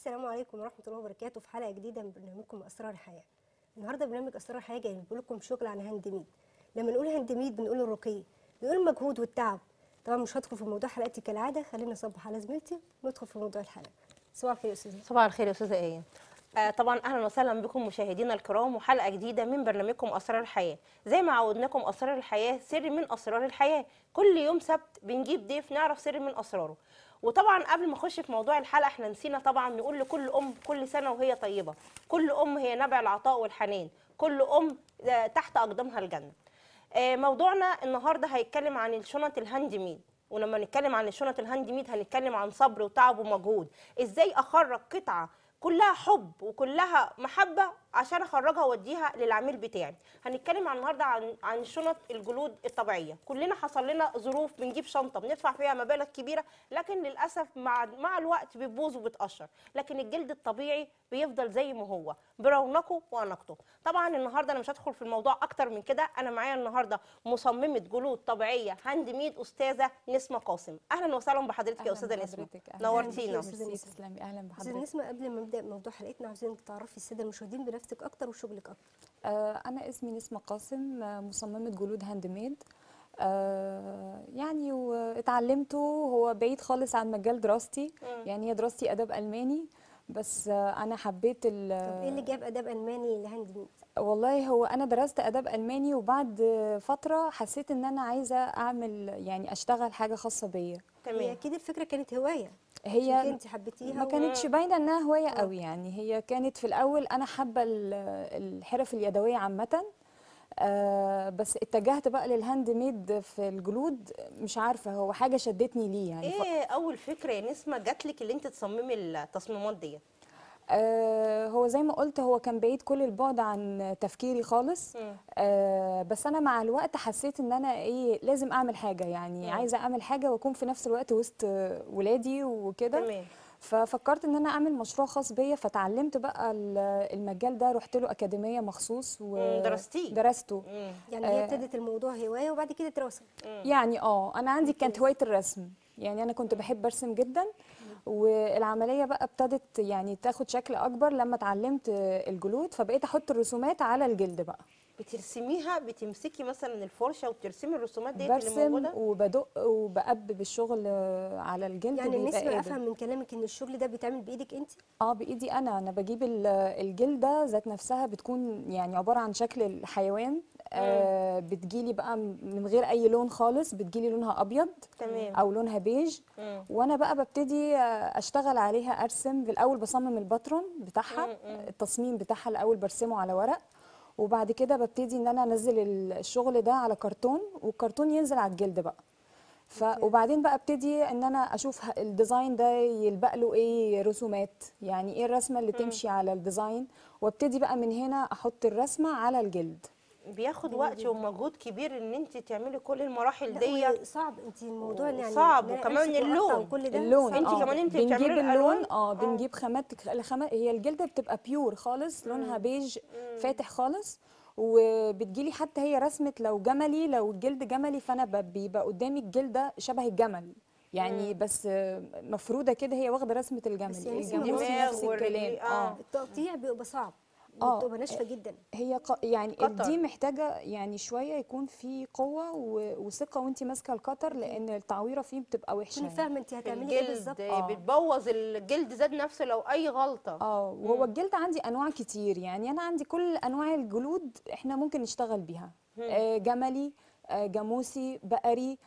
السلام عليكم ورحمة الله وبركاته في حلقة جديدة من برنامجكم أسرار الحياة. النهاردة برنامج أسرار الحياة جاي لكم شغل عن هاند ميد. لما نقول هاند ميد بنقول الرقي، بنقول المجهود والتعب. طبعا مش هدخل في موضوع حلقتي كالعادة، خلينا نصبح على زميلتي وندخل في موضوع الحلقة. صباح الخير يا أستاذة. صباح الخير يا استاذه ايه آه طبعا اهلا وسهلا بكم مشاهدينا الكرام وحلقه جديده من برنامجكم اسرار الحياه زي ما عودناكم اسرار الحياه سر من اسرار الحياه كل يوم سبت بنجيب ضيف نعرف سر من اسراره وطبعا قبل ما اخش في موضوع الحلقه احنا نسينا طبعا نقول لكل ام كل سنه وهي طيبه كل ام هي نبع العطاء والحنان كل ام آه، تحت اقدامها الجنه آه، موضوعنا النهارده هيتكلم عن الشنط الهاند ميد ولما نتكلم عن الشنط الهاند ميد هنتكلم عن صبر وتعب ومجهود ازاي اخرج قطعه كلها حب وكلها محبه عشان اخرجها واوديها للعميل بتاعي هنتكلم عن النهارده عن عن شنط الجلود الطبيعيه كلنا حصل لنا ظروف بنجيب شنطه بندفع فيها مبالغ كبيره لكن للاسف مع مع الوقت بتبوظ وبتقشر لكن الجلد الطبيعي بيفضل زي ما هو برونقه واناقته طبعا النهارده انا مش هدخل في الموضوع اكتر من كده انا معايا النهارده مصممه جلود طبيعيه هاند ميد استاذه نسمه قاسم اهلا وسهلا بحضرتك يا أهلاً استاذه نسمه بحضرتك، أهلاً نورتينا بيكي. ميرسي تسلمي اهلا أستاذة بحضرتك نسمة قبل ما نبدأ موضوع حلقتنا عاوزين تعرفي السادة المشاهدين بنفسك أكتر وشغلك أكتر. آه انا اسمي نسمه قاسم آه، مصممه جلود هاند ميد آه يعني واتعلمته هو بعيد خالص عن مجال دراستي يعني هي دراستي اداب الماني بس آه انا حبيت ال- طب إيه اللي جاب آداب ألماني لهاند ميد؟ والله هو انا درست اداب الماني وبعد فتره حسيت ان انا عايزه اعمل يعني اشتغل حاجه خاصه بيا هي تمام أكيد الفكرة كانت هواية. هي عشان كده أنت حبيتيها ما و- كانتش باينه انها هوايه قوي يعني هي كانت في الاول انا حابه ال- الحرف اليدويه عامه آه بس اتجهت بقى للهاند ميد في الجلود مش عارفه هو حاجه شدتني ليه يعني ف- ايه اول فكره يا نسمه جات لك اللي انت تصممي التصميمات ديت آه هو زي ما قلت هو كان بعيد كل البعد عن تفكيري خالص آه بس انا مع الوقت حسيت ان انا ايه لازم اعمل حاجه يعني مم. عايزه اعمل حاجه واكون في نفس الوقت وسط ولادي وكده تمام ففكرت ان انا اعمل مشروع خاص بيا فتعلمت بقى ال- المجال ده رحت له اكاديميه مخصوص مم، درستيه. درسته مم. يعني هي آه. ابتدت الموضوع هواية وبعد كده دراسة. يعني اه انا عندي كانت هوايه الرسم يعني انا كنت بحب ارسم جدا والعمليه بقى ابتدت يعني تاخد شكل اكبر لما اتعلمت الجلود فبقيت احط الرسومات على الجلد بقى بترسميها بتمسكي مثلا الفرشه وترسمي الرسومات ديت اللي برسم موجوده وبدق وبقبب الشغل على الجلد يعني بيبقى نسمة قادر. أفهم من كلامك إن الشغل ده بيتعمل بإيدك أنت؟ اه بايدي انا انا بجيب ال- الجلده ذات نفسها بتكون يعني عباره عن شكل الحيوان آه بتجيلي بقى م- من غير اي لون خالص بتجيلي لونها ابيض تمام. او لونها بيج مم. وانا بقى ببتدي آه، اشتغل عليها ارسم بالاول بصمم الباترون بتاعها التصميم بتاعها الاول برسمه على ورق وبعد كده ببتدي ان انا انزل ال- الشغل ده على كرتون والكرتون ينزل على الجلد بقى ف وبعدين بقى ابتدي ان انا اشوف ه- الديزاين ده يلبق له ايه رسومات يعني ايه الرسمه اللي تمشي على الديزاين وابتدي بقى من هنا احط الرسمه على الجلد بياخد وقت ومجهود كبير ان انت تعملي كل المراحل لا ديت صعب أنت الموضوع يعني صعب، إن أنا وكمان أمسك وأقطع اللون. وكل ده اللون صعب. انت آه. كمان انت بنجيب بتعملي اللون الألوان؟ اه آه. بنجيب خامات الخامات هي الجلده بتبقى بيور خالص لونها بيج فاتح خالص وبتجيلي حتى هي رسمه لو جملي لو الجلد جملي فانا ب- بيبقى قدامي الجلده شبه الجمل يعني بس آه، مفروده كده هي واخده رسمه الجمل بس يعني اسمها الجاموسي دماغ نفس والرجلين، الكلام آه. اه التقطيع بيبقى صعب آه. بتبقى ناشفة جدا هي ق... يعني قطر. دي محتاجه يعني شويه يكون في قوه و... وثقه وانت ماسكه القطر لان التعويره فيه بتبقى وحشه تكوني يعني. فاهمة أنت في هتعملي إيه بالظبط الجلد آه. بتبوظ الجلد ذات نفسه لو اي غلطه اه وهو الجلد عندي انواع كتير يعني انا عندي كل انواع الجلود احنا ممكن نشتغل بيها آه جملي آه جاموسي بقري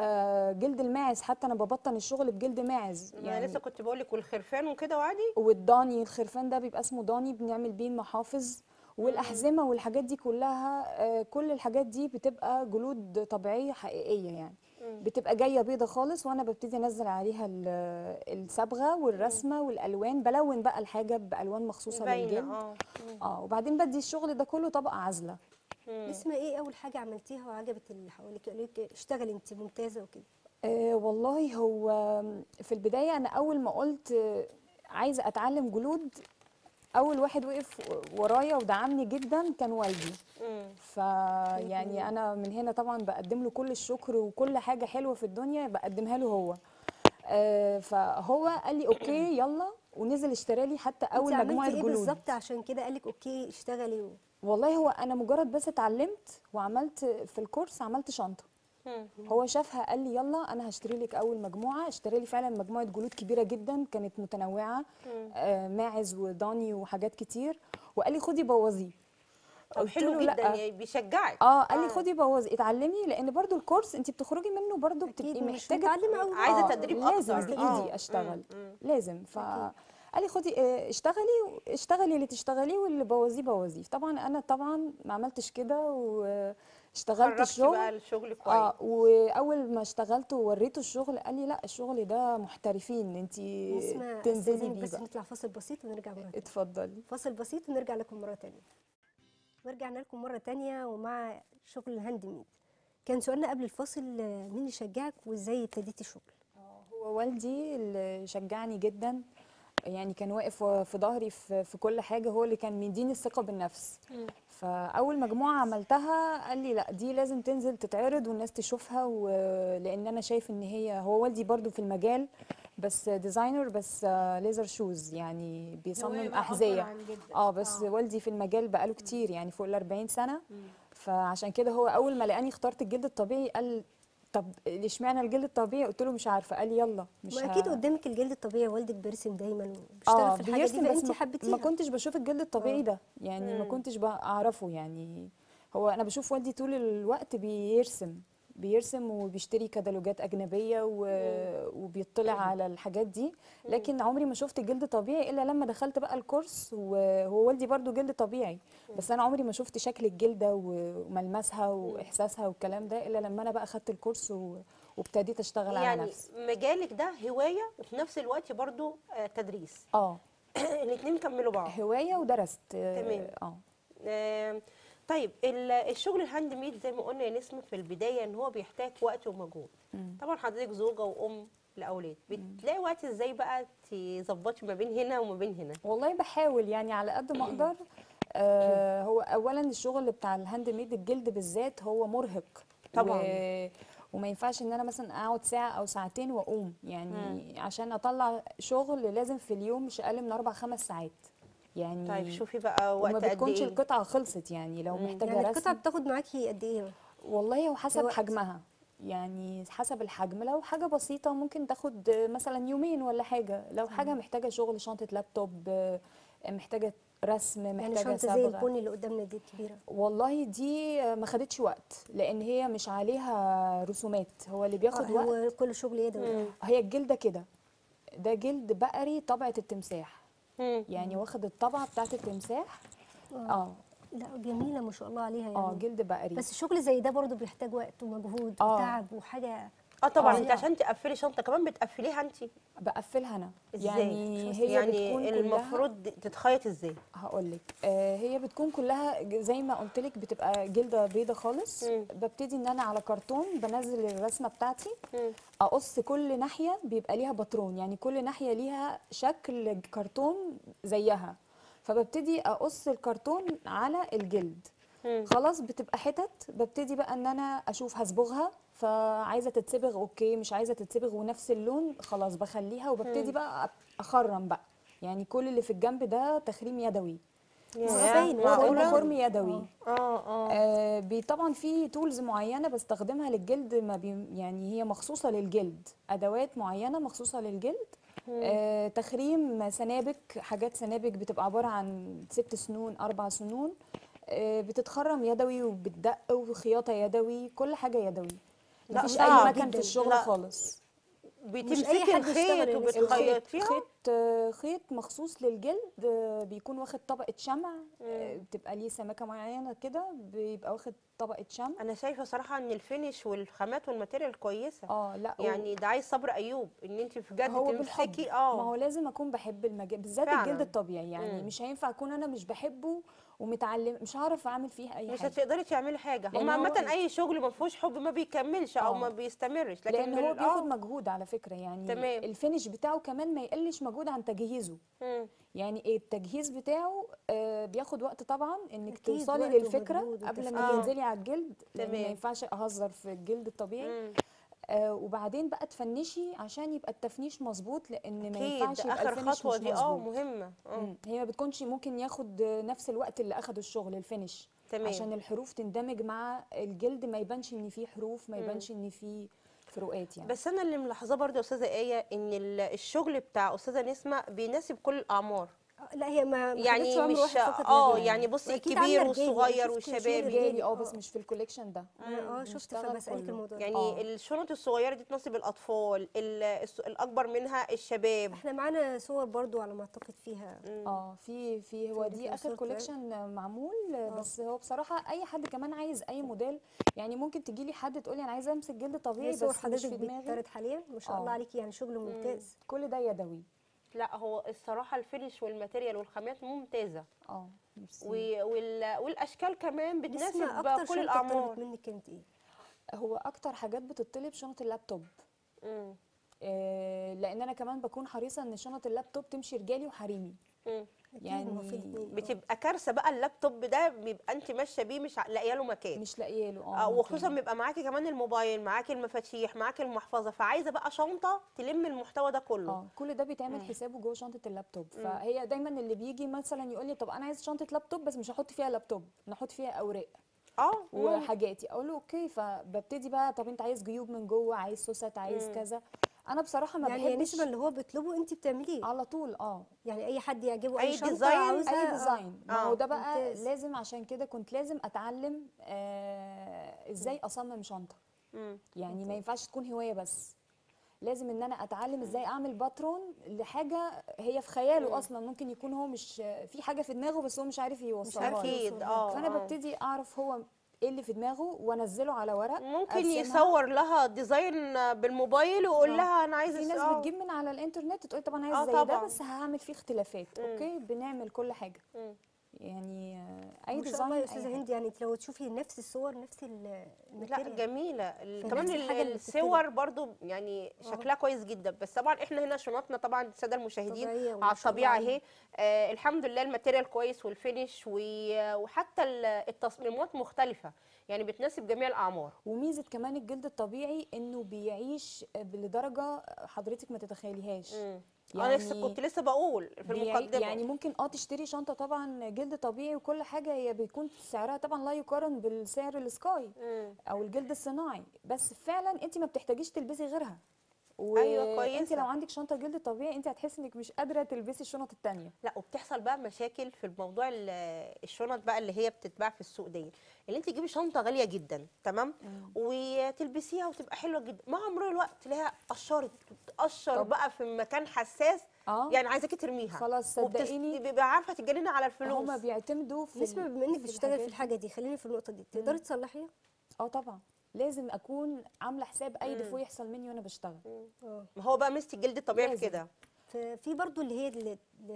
آه جلد الماعز حتى انا ببطن الشغل بجلد ماعز انا يعني لسه كنت بقول لك والخرفان وكده وعادي والضاني الخرفان ده بيبقى اسمه ضاني بنعمل بيه المحافظ والاحزمه والحاجات دي كلها آه كل الحاجات دي بتبقى جلود طبيعيه حقيقيه يعني بتبقى جايه بيضه خالص وانا ببتدي انزل عليها ال- الصبغه والرسمه والالوان بلون بقى الحاجه بالوان مخصوصه باينه للجلد اه اه وبعدين بدي الشغل ده كله طبقه عازله اسمها ايه اول حاجه عملتيها وعجبت اللي حواليك قالوا لك اشتغلي انت ممتازه وكده آه والله هو في البدايه انا اول ما قلت آه، عايزه اتعلم جلود اول واحد وقف ورايا ودعمني جدا كان والدي مم. فيعني انا من هنا طبعا بقدم له كل الشكر وكل حاجه حلوه في الدنيا بقدمها له هو آه، فهو قال لي اوكي يلا ونزل اشترى لي حتى اول انت مجموعه عملتي ايه جلود بالظبط عشان كده قالك اوكي اشتغلي و... والله هو انا مجرد بس اتعلمت وعملت في الكورس عملت شنطه مم. هو شافها قال لي يلا انا هشتري لك اول مجموعه اشتري لي فعلا مجموعه جلود كبيره جدا كانت متنوعه آه ماعز وضاني وحاجات كتير وقال لي خدي بوظيه طب قلت حلو له جدا لأ. يعني بيشجعك اه قال لي خدي بوظي اتعلمي لان برضو الكورس انت بتخرجي منه برضو أكيد بتبقي مش محتاجه متعلمة أوي. عايزه آه، تدريب لازم اكتر بايدي آه. اشتغل مم. مم. لازم ف قال لي خدي آه، اشتغلي اشتغلي اللي تشتغليه واللي بوظيه بوظيه طبعا انا طبعا ما عملتش كده واشتغلت خرجتي الشغل بقى الشغل كويس اه واول ما اشتغلت ووريته الشغل قال لي لا الشغل ده محترفين انت نسمع تنزلي استاذنك بيه بس بقى نطلع فاصل بسيط ونرجع مرة تانية اتفضلي فاصل بسيط ونرجع لكم مرة تانية ورجعنا لكم مرة تانية ومع شغل الهاند ميد كان سؤالنا قبل الفاصل آه، مين اللي شجعك وازاي ابتديتي شغل هو والدي اللي شجعني جدا يعني كان واقف في ظهري في في كل حاجه هو اللي كان مديني الثقه بالنفس فاول مجموعه عملتها قال لي لا دي لازم تنزل تتعرض والناس تشوفها ولان انا شايف ان هي هو والدي برضو في المجال بس ديزاينر بس ليزر شوز يعني بيصمم احذيه اه بس والدي في المجال بقاله كتير يعني فوق ال 40 سنه فعشان كده هو اول ما لقاني اخترت الجلد الطبيعي قال طب اشمعنى الجلد الطبيعي قلت له مش عارفه قال لي يلا مش ما ه- اكيد قدامك الجلد الطبيعي والدك بيرسم دايما وبيشتغل في الحاجه دي بيرسم بس فانت ما- حبيتيها ما كنتش بشوف الجلد الطبيعي آه. ده يعني ما كنتش بقى اعرفه يعني هو انا بشوف والدي طول الوقت بيرسم بيرسم وبيشتري كتالوجات اجنبيه و... وبيطلع على الحاجات دي لكن عمري ما شفت جلد طبيعي الا لما دخلت بقى الكورس وهو والدي برضو جلد طبيعي بس انا عمري ما شفت شكل الجلده و- وملمسها واحساسها والكلام ده الا لما انا بقى خدت الكورس و... وابتديت اشتغل على يعني نفسي مجالك ده هوايه وفي نفس الوقت برضو آه، تدريس اه الاثنين كملوا بعض هوايه ودرست تمام. اه آم، طيب ال- الشغل الهاند ميد زي ما قلنا يا نسمة في البداية ان هو بيحتاج وقت ومجهود طبعا حضرتك زوجة وام لأولاد بتلاقي وقت ازاي بقى تظبطي ما بين هنا وما بين هنا والله بحاول يعني على قد ما اقدر آه هو اولا الشغل بتاع الهاند ميد الجلد بالذات هو مرهق طبعاً. و... وما ينفعش ان انا مثلا اقعد ساعه او ساعتين واقوم يعني عشان اطلع شغل لازم في اليوم مش اقل من اربع خمس ساعات يعني طيب شوفي بقى وقت وما قد بتكونش ايه القطعه خلصت يعني لو محتاجه يعني رسم القطعه بتاخد معاكي قد ايه والله هو حسب وقت. حجمها يعني حسب الحجم لو حاجه بسيطه ممكن تاخد مثلا يومين ولا حاجه لو حاجه محتاجه شغل شنطه لابتوب آه، محتاجه رسم يعني محتاجه شنطه زي صبغه البني اللي قدامنا دي الكبيره والله دي ما خدتش وقت لان هي مش عليها رسومات هو اللي بياخد آه، وقت هو كل شغل يدوي هي الجلده كده ده جلد بقري طبعه التمساح مم. يعني واخد الطبعه بتاعت التمساح اه لا جميله ما شاء الله عليها يعني اه جلد بقري بس الشغل زي ده برضو بيحتاج وقت ومجهود آه. وتعب وحاجه اه طبعا آه. انت عشان تقفلي شنطه كمان بتقفليها انت بقفلها انا ازاي يعني هي يعني بتكون كلها المفروض تتخيط ازاي هقول لك آه هي بتكون كلها ج- زي ما قلت لك بتبقى جلده بيضه خالص مم. ببتدي ان انا على كرتون بنزل الرسمه بتاعتي مم. اقص كل ناحيه بيبقى ليها باترون يعني كل ناحيه ليها شكل كرتون زيها فببتدي اقص الكرتون على الجلد مم. خلاص بتبقى حتت ببتدي بقى ان انا اشوف هصبغها فعايزه تتصبغ اوكي مش عايزه تتصبغ ونفس اللون خلاص بخليها وببتدي بقى اخرم بقى يعني كل اللي في الجنب ده تخريم يدوي ياه، باين، كل معقولة؟ خرم يدوي اه اه آه بي طبعا في تولز معينه بستخدمها للجلد ما بي يعني هي مخصوصه للجلد ادوات معينه مخصوصه للجلد آه تخريم سنابك حاجات سنابك بتبقى عباره عن ست سنون اربع سنون آه بتتخرم يدوي وبتدق وخياطه يدوي كل حاجه يدوي لا، مفيش صعب اي مكان جداً. في الشغل لا. خالص بتمسكي أي حد الخيط يشتغل يا نسمة. وبتخيطيها خيط آه، خيط مخصوص للجلد آه، بيكون واخد طبقه شمع آه، بتبقى ليه سمكه معينه كده بيبقى واخد طبقه شمع انا شايفه صراحه ان الفينش والخامات والماتيريال كويسه اه لا و- يعني ده عايز صبر ايوب ان انت بجد هو بالحب تمسكي ما هو اه لازم اكون بحب المجال بالذات فعلاً. الجلد الطبيعي يعني مم. مش هينفع اكون انا مش بحبه ومتعلم مش هعرف اعمل فيه اي مش حاجه هتقدري تعملي حاجه لأن هم هو- عامه اي شغل ما فيهوش حب ما بيكملش او آه. ما بيستمرش لكن لان هو بال- بياخد آه. مجهود على فكره يعني تمام. الفينش بتاعه كمان ما يقلش مجهود عن تجهيزه مم. يعني إيه التجهيز بتاعه آه بياخد وقت طبعا انك أكيد، توصلي وقت للفكره ومجهود قبل وتفكير. ما آه. تنزلي على الجلد لان ما تمام. ينفعش اهزر في الجلد الطبيعي مم. آه وبعدين بقى تفنشي عشان يبقى التفنيش مظبوط لان ما اكيد ينفعش ده يبقى اخر الفينش خطوه مش دي اه مظبوط مهمه اه مم. هي ما بتكونش ممكن ياخد نفس الوقت اللي اخده الشغل الفينش تمام. عشان الحروف تندمج مع الجلد ما يبانش ان فيه حروف ما يبانش ان فيه فروقات يعني بس انا اللي ملاحظاه برضه يا استاذه ايه ان ال- الشغل بتاع استاذه نسمه بيناسب كل الاعمار لا هي ما ما يعني خدتش عمر مش واحد فقط اه لا يعني بصي وأكيد الكبير عاملة رجالي، والصغير شفت شغل والشباب رجالي. جالي اه آه. بس مش في الكوليكشن ده اه شفت بنشتغل فبسألك كله. الموضوع ده يعني آه. الشنط الصغيره دي تناسب الاطفال ال- الس- الاكبر منها الشباب احنا معانا صور برضو على ما اعتقد فيها اه في في هو في دي اخر صورة كوليكشن معمول بس هو بصراحه اي حد كمان عايز اي موديل يعني ممكن تجي لي حد تقول لي انا عايزه امسك جلد طبيعي هي صور بس مش حضرتك في دماغي بتعرض حاليا ما شاء آه. الله عليكي يعني شغل ممتاز كل ده يدوي لا هو الصراحه الفينش والماتيريال والخامات ممتازه اه ميرسي. و- وال- والاشكال كمان نسمع بتناسب اكتر كل شنطه الاعمار طلبت منك كانت ايه هو اكتر حاجات بتطلب شنط اللابتوب مم. آه، لان انا كمان بكون حريصه ان شنط اللابتوب تمشي رجالي وحريمي مم. أكيد، يعني ما هو في الاتنين. آه. بتبقى كارثه بقى اللابتوب ده بيبقى انت ماشيه بيه مش لاقيه له مكان مش لاقيه له آه، اه وخصوصا مكان. بيبقى معاكي كمان الموبايل معاكي المفاتيح معاكي المحفظه فعايزه بقى شنطه تلم المحتوى ده كله اه كل ده بيتعمل حسابه جوه شنطه اللابتوب فهي دايما اللي بيجي مثلا يقول لي طب انا عايز شنطه لابتوب بس مش هحط فيها لابتوب نحط فيها اوراق اه مم. وحاجاتي اقول له اوكي فببتدي بقى طب انت عايز جيوب من جوه عايز سوست عايز كذا انا بصراحه ما يعني هي بحبش نسبه اللي هو بيطلبه انت بتعمليه على طول اه يعني اي حد يعجبه أي اي شنطه ديزاين، عاوزها اي آه. ديزاين ما آه، هو ده بقى ممتاز. لازم عشان كده كنت لازم اتعلم آه ازاي اصمم شنطه مم. يعني ما ينفعش تكون هوايه بس لازم ان انا اتعلم ازاي اعمل باترون لحاجه هي في خياله اصلا ممكن يكون هو مش في حاجه في دماغه بس هو مش عارف يوصلها لي. اكيد اه فانا آه. ببتدي اعرف هو ايه اللي في دماغه وانزله على ورق ممكن أرسمها. يصور لها ديزاين بالموبايل ويقول لها انا عايزه في ناس آه. بتجيب من على الانترنت تقول طب انا آه عايز زي ده طبعاً. بس هعمل فيه اختلافات اوكي بنعمل كل حاجه مم. يعني آه، اي ما شاء ديزاين الله يا أي استاذه حاجة. هند يعني انت لو تشوفي نفس الصور نفس ال- لا الماتيريال جميله ال- فنفس كمان ال- الحاجة اللي الصور برضو يعني شكلها كويس جدا بس طبعا احنا هنا شنطنا طبعا الساده المشاهدين طبيعية وما على شاء الله الطبيعه عليها. اهي آه الحمد لله الماتيريال كويس والفينش و- وحتى ال- التصميمات مختلفه يعني بتناسب جميع الاعمار وميزه كمان الجلد الطبيعي انه بيعيش لدرجه حضرتك ما تتخيليهاش مم. انا لسه كنت لسه بقول في بيعي- المقدمه يعني ممكن اه تشتري شنطه طبعا جلد طبيعي وكل حاجه هي بيكون سعرها طبعا لا يقارن بالسعر السكاي مم. او الجلد الصناعي بس فعلا انت ما بتحتاجيش تلبسي غيرها أيوة، وانت كويسة. لو عندك شنطه جلد طبيعي انت هتحسي انك مش قادره تلبسي الشنط التانية لا وبتحصل بقى مشاكل في الموضوع ال- الشنط بقى اللي هي بتتباع في السوق دي اللي انت تجيبي شنطه غاليه جدا تمام وتلبسيها وتبقى حلوه جدا مع مرور الوقت تلاقيها قشرت تقشر طب. بقى في مكان حساس اه يعني عايزاكي ترميها خلاص، وبتس- صدقيني. بيبقى عارفه تتجنني على الفلوس هما بيعتمدوا في نسمة ال- بما انك في بتشتغلي في الحاجات الحاجه دي خليني في النقطه دي تقدري تصلحيها اه طبعا لازم اكون عامله حساب اي ديفو يحصل مني وانا بشتغل اه ما هو بقى ميزه الجلد الطبيعي في لازم. كده ففي برضو اللي هي اللي,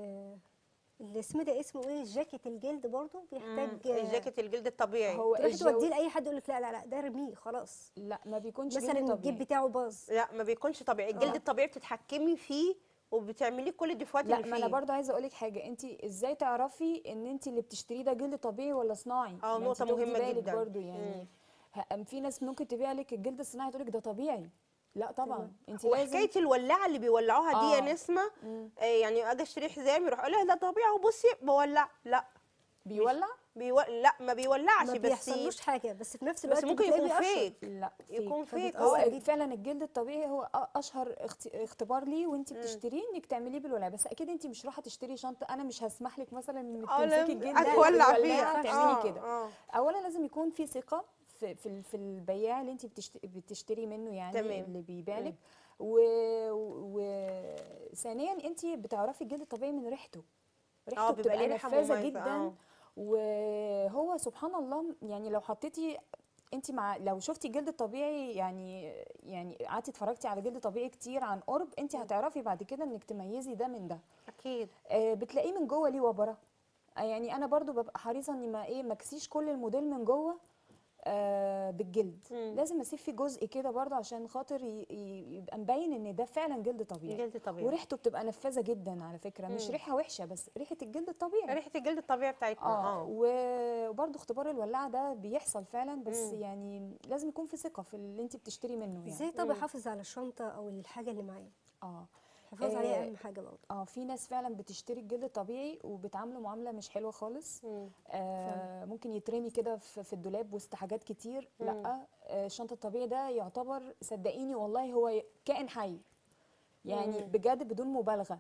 اللي اسمه ده اسمه ايه جاكيت الجلد برضو بيحتاج الجاكيت الجلد الطبيعي هو تروحي الجو توديه لاي حد يقول لك لا لا لا ده ارميه خلاص لا ما بيكونش مثلا جلد الجيب طبيعي بتاعه باظ لا ما بيكونش طبيعي الجلد آه. الطبيعي بتتحكمي فيه وبتعملي كل الديفوهات لا اللي ما فيه انا برضو عايزه اقول لك حاجه انت ازاي تعرفي ان انت اللي بتشتريه ده جلد طبيعي ولا صناعي اه، ما انت نقطة تاخدي مهمة بالك جدا. برضو يعني ه- في ناس ممكن تبيع لك الجلد الصناعي تقول لك ده طبيعي لا طبعا انت لازم وحكايه الولاعه اللي بيولعوها دي آه. يا نسمه آه يعني اجي اشتري حزام يروح يقول لها ده طبيعي وبصي بولع لا بيولع بيو... لا ما بيولعش ما بس بيحصلوش حاجه بس في نفس بس الوقت ممكن بتلاقيه يكون بيقشر. فيك لا يكون فيك. فيك فبتأثر هو جدا. فعلا الجلد الطبيعي هو أ- اشهر اخت- اختبار ليه وانت بتشتريه انك تعمليه بالولاعه بس اكيد انت مش رايحه تشتري شنطه انا مش هسمح لك مثلا انك اه تمسكي لا، الجلد هتولع بالولاعة فيها تعملي آه، كده آه. اولا لازم يكون في ثقه في في ال- في البياع اللي انت بتشتري, بتشتري منه يعني تمام. اللي بيبيع لك وثانيا انت بتعرفي الجلد الطبيعي من ريحته ريحته بيبقى بتبقى ليه ريحة نفاذه مميزة، جدا آه. وهو سبحان الله يعني لو حطيتي انت مع لو شفتي الجلد الطبيعي يعني يعني قعدتي اتفرجتي على جلد طبيعي كتير عن قرب انت هتعرفي بعد كده انك تميزي ده من ده اكيد آه، بتلاقيه من جوه ليه وبره آه، يعني انا برضو ببقى حريصه اني ما ايه ما اكسيش كل الموديل من جوه آه بالجلد مم. لازم اسيب فيه جزء كده برضه عشان خاطر ي- ي- يبقى مبين ان ده فعلا جلد طبيعي جلد طبيعي وريحته بتبقى نفاذه جدا على فكره مش مم. ريحه وحشه بس ريحه الجلد الطبيعي ريحه الجلد الطبيعي بتاعتنا اه اه و- وبرضه اختبار الولاعه ده بيحصل فعلا بس مم. يعني لازم يكون في ثقه في اللي انت بتشتري منه يعني ازاي طب مم. احافظ على الشنطه او الحاجه اللي معايا اه الحفاظ آه، عليها اهم حاجه برضه اه في ناس فعلا بتشتري الجلد الطبيعي وبتعامله معامله مش حلوه خالص مم. آه ممكن يترمي كده في, في الدولاب وسط حاجات كتير مم. لا آه الشنطه الطبيعي ده يعتبر صدقيني والله هو ي- كائن حي يعني مم. بجد بدون مبالغه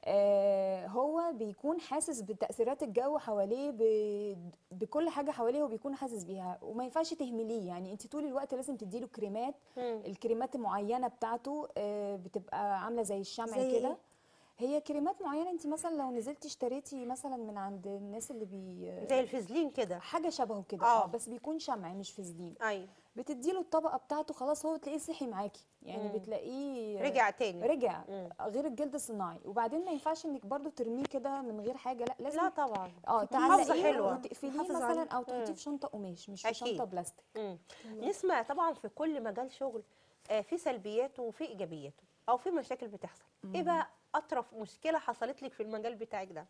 آه هو بيكون حاسس بتأثيرات الجو حواليه ب- بكل حاجة حواليه هو بيكون حاسس بيها وما ينفعش تهمليه يعني انت طول الوقت لازم تديله كريمات مم. الكريمات المعينة بتاعته آه بتبقى عاملة زي الشمع زي كده إيه؟ هي كريمات معينة انت مثلا لو نزلتي اشتريتي مثلا من عند الناس اللي بي زي الفازلين كده حاجة شبهه كده آه. اه بس بيكون شمع مش فازلين ايوه بتديله الطبقة بتاعته خلاص هو تلاقيه صحي معاكي يعني مم. بتلاقيه رجع تاني رجع مم. غير الجلد الصناعي وبعدين ما ينفعش انك برضو ترميه كده من غير حاجه لا لازم لا طبعا اه محافظة تعلقيه حلوة. وتقفليه محافظة مثلا عليه. او تحطيه مم. في شنطه قماش مش في أكيد. شنطه بلاستيك مم. نسمع طبعا في كل مجال شغل آه، في سلبياته وفي ايجابياته او في مشاكل بتحصل ايه بقى اطرف مشكله حصلت لك في المجال بتاعك ده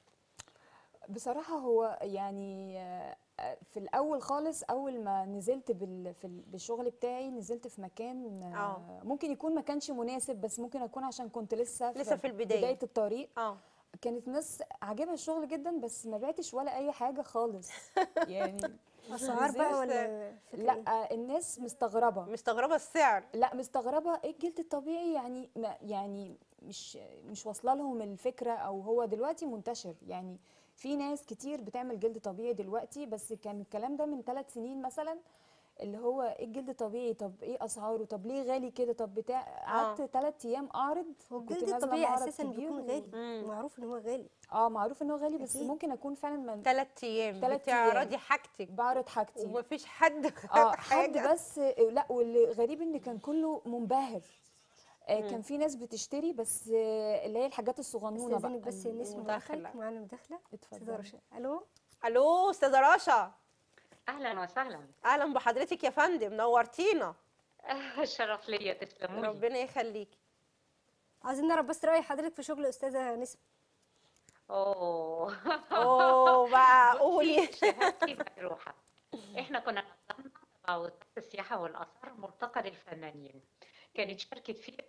بصراحه هو يعني آه، آه، في الاول خالص اول ما نزلت بال في ال- بالشغل بتاعي نزلت في مكان آه، آه. ممكن يكون ما كانش مناسب بس ممكن اكون عشان كنت لسه لسه في البداية. بدايه الطريق اه كانت ناس عاجبها الشغل جدا بس ما بعتش ولا اي حاجه خالص يعني اسعار بقى نزلت- ولا فكرة إيه؟ لا الناس مستغربه مستغربه السعر لا مستغربه ايه الجلد الطبيعي يعني ما يعني مش مش واصله لهم الفكره او هو دلوقتي منتشر يعني في ناس كتير بتعمل جلد طبيعي دلوقتي بس كان الكلام ده من ثلاث سنين مثلا اللي هو ايه الجلد الطبيعي طب ايه اسعاره طب ليه غالي كده طب بتاع قعدت ثلاث ايام اعرض هو كنت الجلد نازلة الطبيعي معرض اساسا كبير بيكون و- غالي مم. معروف ان هو غالي اه معروف ان هو غالي بس أكيد. ممكن اكون فعلا من ثلاث ايام تلات بتعرضي أيام. حاجتك بعرض حاجتي ومفيش حد اه خد حد حاجه بس لا واللي غريب ان كان كله منبهر آه كان في ناس بتشتري بس آه اللي هي الحاجات الصغنونه بقى استاذنك بس نسمع المداخلة. مداخلة معانا مداخله اتفضلي. استاذه رشا الو الو استاذه رشا اهلا وسهلا اهلا بحضرتك يا فندم نورتينا الشرف ليا تسلموا لي ربنا يخليكي عايزين نعرف بس راي حضرتك في شغل استاذه نسمه اوه اوه بقى قولي شهادتي مجروحه احنا كنا نظمنا تبع وزاره السياحه والاثار ملتقى للفنانين كانت شاركت فيه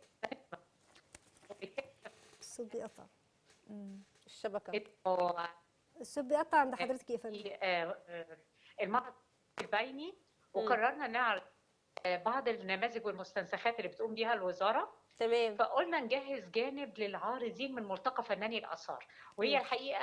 الصوت بيقطع الشبكه إنه الصوت بيقطع عند حضرتك يا فندم في آه، آه، المعرض البيني وقررنا نعرض آه، بعض النماذج والمستنسخات اللي بتقوم بيها الوزاره تمام فقلنا نجهز جانب للعارضين من ملتقى فناني الاثار وهي الحقيقه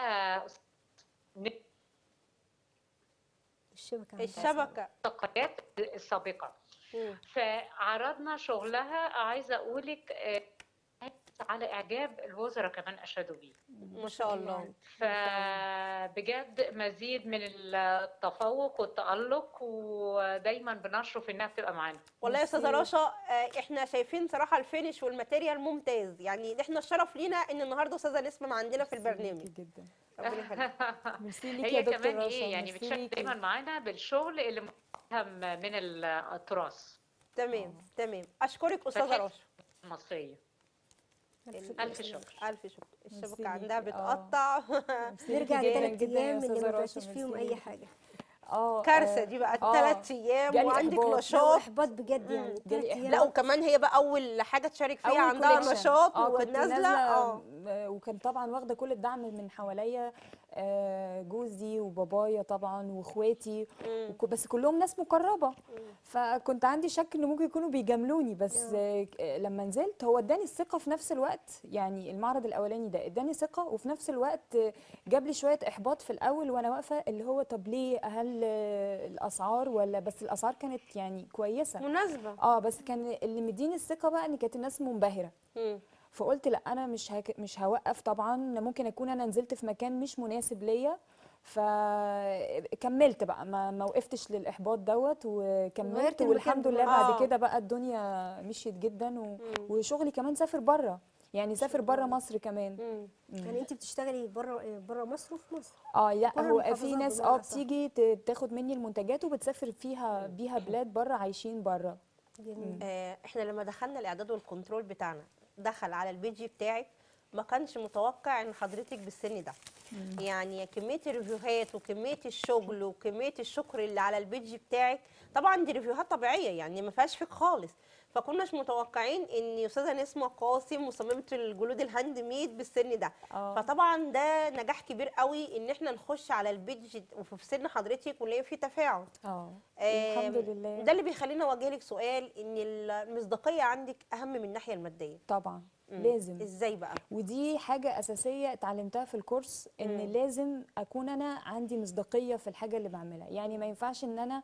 الشبكه عندها الشبكه الملتقيات السابقه مم. فعرضنا شغلها عايزه اقولك آه، على اعجاب الوزراء كمان اشادوا بيه ما شاء الله فبجد مزيد من التفوق والتالق ودايما بنشرف انها بتبقى معانا والله يا استاذه رشا آه، احنا شايفين صراحه الفينش والماتيريال ممتاز يعني احنا الشرف لينا ان النهارده استاذه نسمه معانا في البرنامج ميرسي جدا ربنا يخليك ميرسي ليكي يا هي دكتور كمان رشا ايه يعني ميرسي بتشارك ليكي. دايما معانا بالشغل اللي مفهم من التراث تمام تمام اشكرك استاذه فتحس رشا المصريه الشبكة. الف شكر الف شكر الشبكه ميرسي عندها ليكي. آه. بتقطع ميرسي نرجع ليكي جداً لثلاث جداً يا ايام اللي أستاذة ما رشا، بعتش فيهم ميرسي اي ليكي. حاجه اه كارثه آه، دي بقى آه. ثلاث ايام جالي وعندك إحباط. لا نشاط احباط بجد يعني جالي ثلاث إحباط. ايام لا وكمان هي بقى اول حاجه تشارك فيها أول عندها collection. نشاط اه كنت ونازله نازله اه آه، وكان طبعا واخده كل الدعم من حواليا آه، جوزي وبابايا طبعا واخواتي مم. وك- بس كلهم ناس مقربه فكنت عندي شك ان ممكن يكونوا بيجاملوني بس آه، آه، لما نزلت هو اداني الثقه في نفس الوقت يعني المعرض الاولاني ده اداني ثقه وفي نفس الوقت آه، جاب لي شويه احباط في الاول وانا واقفه اللي هو طب ليه هل آه، الاسعار ولا بس الاسعار كانت يعني كويسه مناسبه اه بس كان اللي مديني الثقه بقى ان كانت الناس منبهره مم. فقلت لا انا مش هك... مش هوقف طبعا ممكن اكون انا نزلت في مكان مش مناسب ليا فكملت بقى ما ما وقفتش للاحباط دوت وكملت المكان والحمد لله برضه. بعد آه. كده بقى الدنيا مشيت جدا و... وشغلي كمان سافر بره يعني سافر بره مصر كمان مم. يعني انت بتشتغلي بره بره مصر وفي مصر اه لا كل هو في المحافظات ناس بمعنى اه أصح. بتيجي ت- تاخد مني المنتجات وبتسافر فيها بيها بلاد بره عايشين بره جميل آه، احنا لما دخلنا الاعداد والكنترول بتاعنا دخل على البيج بتاعك ما كانش متوقع ان حضرتك بالسن ده يعني كميه الريفيوهات وكميه الشغل وكميه الشكر اللي على البيج بتاعك طبعا دي ريفيوهات طبيعيه يعني ما فيهاش فيك خالص فكناش متوقعين ان استاذه نسمه قاسم مصممه الجلود الهاند ميد بالسن ده آه. فطبعا ده نجاح كبير قوي ان احنا نخش على البيج وفي سن حضرتك ونلاقي فيه تفاعل اه آم، الحمد لله ده اللي بيخليني اوجه لك سؤال ان المصداقيه عندك اهم من الناحيه الماديه طبعا مم. لازم ازاي بقى ودي حاجة أساسية اتعلمتها في الكورس إن مم. لازم أكون أنا عندي مصداقية في الحاجة اللي بعملها يعني ما ينفعش إن أنا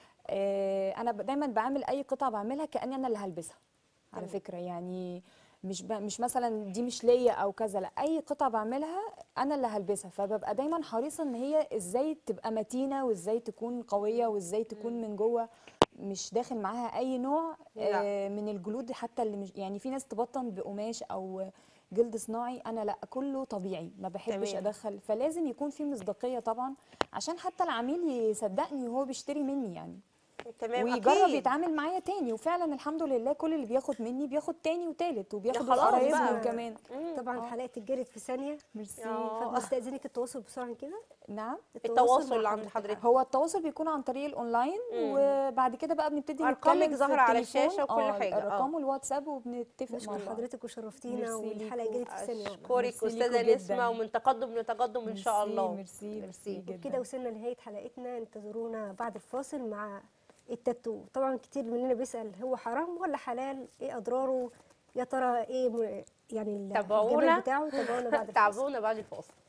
آه أنا ب- دايما بعمل أي قطعة بعملها كأني أنا اللي هلبسها على تمام. فكرة يعني مش ب... مش مثلا دي مش ليا او كذا لا اي قطعه بعملها انا اللي هلبسها فببقى دايما حريصه ان هي ازاي تبقى متينه وازاي تكون قويه وازاي تكون من جوه مش داخل معاها اي نوع لا. آه من الجلود حتى اللي مش يعني في ناس تبطن بقماش او جلد صناعي انا لا كله طبيعي ما بحبش تمام. ادخل فلازم يكون في مصداقيه طبعا عشان حتى العميل يصدقني وهو بيشتري مني يعني تمام ويجرب أكيد. يتعامل معايا تاني وفعلا الحمد لله كل اللي بياخد مني بياخد تاني وتالت وبياخد خلاص قرايبهم بقى. كمان مم. طبعا حلقتك جرت في ثانيه ميرسي آه. فبنستاذنك التواصل بسرعه كده نعم التواصل مع عند حضرتك هو التواصل بيكون عن طريق الاونلاين وبعد كده بقى بنبتدي أرقامك نتكلم في ظاهرة على التليفون. الشاشة وكل آه، حاجة، آه. الارقام والواتساب وبنتفق مع نشكر بعض حضرتك وشرفتينا ميرسي والحلقه ليكوا. جرت في ثانيه اشكرك ميرسي استاذه ليكوا نسمه جداً. ومن تقدم لتقدم ان شاء ميرسي، الله ميرسي ميرسي جدا كده وصلنا لنهايه حلقتنا انتظرونا بعد الفاصل مع التاتو طبعا كتير مننا بيسال هو حرام ولا حلال ايه اضراره يا ترى ايه م- يعني تابعونا. الجمال بتاعه تابعونا بعد الفاصل تعبونا بعد الفاصل